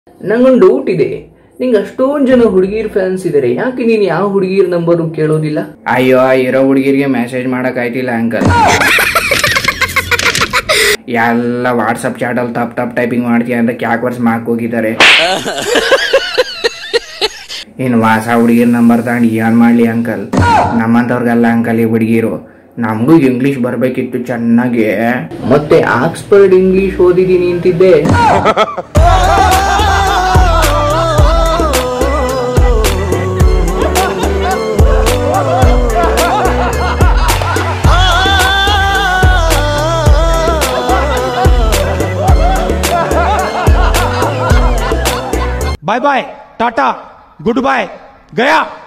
ನಂಗೊಂದು ಡೌಟ್ ಇದೆ ನಿಂಗೆ ಅಷ್ಟೊಂದು ಜನ ಹುಡುಗಿರ್ ಫ್ಯಾನ್ಸ್ ಇದಾರೆ ಯಾಕೆ ನೀನು ಯಾವ ಹುಡುಗಿರ್ ನಂಬರು ಕೇಳೋದಿಲ್ಲ ಅಯ್ಯೋ ಇರೋ ಹುಡುಗಿರಿಗೆ ಮೆಸೇಜ್ ಮಾಡಕ್ ಆಯ್ತಿಲ್ಲ ಅಂಕಲ್ ಎಲ್ಲ ವಾಟ್ಸಪ್ ಚಾಟಲ್ಲಿ ತಪ್ ತಪ್ ಟೈಪಿಂಗ್ ಮಾಡ್ತೀಯ ಅಂತ ಕ್ಯಾಕ್ ವರ್ಷ ಮಾಕ್ ಹೋಗಿದ್ದಾರೆ ಇನ್ನು ವಾಸ ಹುಡುಗಿರ್ ನಂಬರ್ ತಗೊಂಡು ಏನ್ ಮಾಡ್ಲಿ ಅಂಕಲ್ ನಮ್ಮಂತವ್ರಿಗೆಲ್ಲ ಅಂಕಲ್ ಈ ಹುಡುಗಿರು ನಮಗೂ ಇಂಗ್ಲಿಷ್ ಬರ್ಬೇಕಿತ್ತು ಚೆನ್ನಾಗಿ ಮತ್ತೆ ಆಕ್ಸ್ಫರ್ಡ್ ಇಂಗ್ಲಿಷ್ ಓದಿದೀನಿ ಅಂತಿದ್ದೆ bye bye ta ta goodbye गया